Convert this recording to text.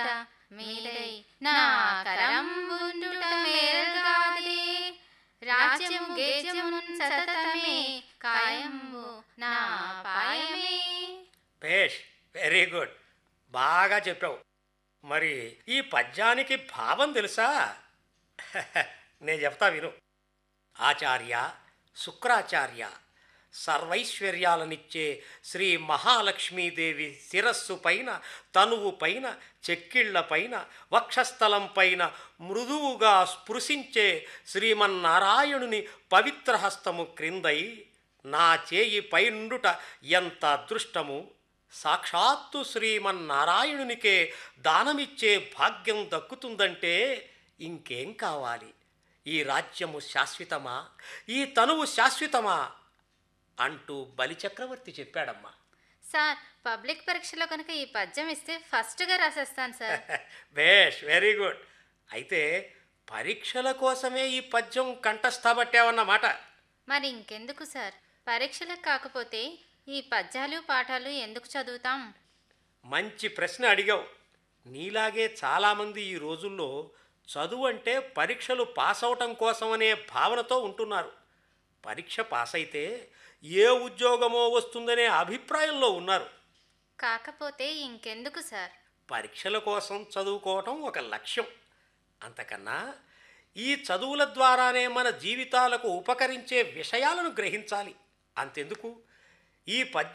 మీదై నా కరంబుండుట మేల్గాదే రాజ్యము గేజమున్ సతతమే కాయంబు నా పాయమే పేష్ వెరీ గుడ్ బాగా చెప్పావు మరి ఈ పద్యానికి భావం తెలుసా నేను చెప్తా విను ఆచార్య శుక్రాచార్య సర్వైశ్వర్యాలనిచ్చే శ్రీ మహాలక్ష్మీదేవి శిరస్సు పైన తనువు పైన చెక్కిళ్ల పైన వక్షస్థలం పైన మృదువుగా స్పృశించే శ్రీమన్నారాయణుని పవిత్ర హస్తము క్రిందై నా చేయి పైనుండుట ఎంత అదృష్టము సాక్షాత్తు శ్రీమన్నారాయణునికే దానమిచ్చే భాగ్యం దక్కుతుందంటే ఇంకేం కావాలి ఈ రాజ్యము శాశ్వతమా ఈ తనువు శాశ్వతమా అంటూ బలిచక్రవర్తి చెప్పాడమ్మా సార్ పబ్లిక్ పరీక్షలో కనుక ఈ పద్యం ఇస్తే ఫస్ట్గా రాసేస్తాను సార్ బేష్ వెరీ గుడ్ అయితే పరీక్షల కోసమే ఈ పద్యం కంఠస్థాబట్టావన్నమాట మరి ఇంకెందుకు సార్ పరీక్షలకు కాకపోతే ఈ పద్యాలు పాఠాలు ఎందుకు చదువుతాం మంచి ప్రశ్న అడిగావు నీలాగే చాలామంది ఈ రోజుల్లో చదువు అంటే పరీక్షలు పాస్ అవటం కోసమనే భావనతో ఉంటున్నారు పరీక్ష పాస్ అయితే ఏ ఉద్యోగమో వస్తుందనే అభిప్రాయంలో ఉన్నారు కాకపోతే ఇంకెందుకు సార్ పరీక్షల కోసం చదువుకోవటం ఒక లక్ష్యం అంతకన్నా ఈ చదువుల ద్వారానే మన జీవితాలకు ఉపకరించే విషయాలను గ్రహించాలి అంతెందుకు ఈ పద్య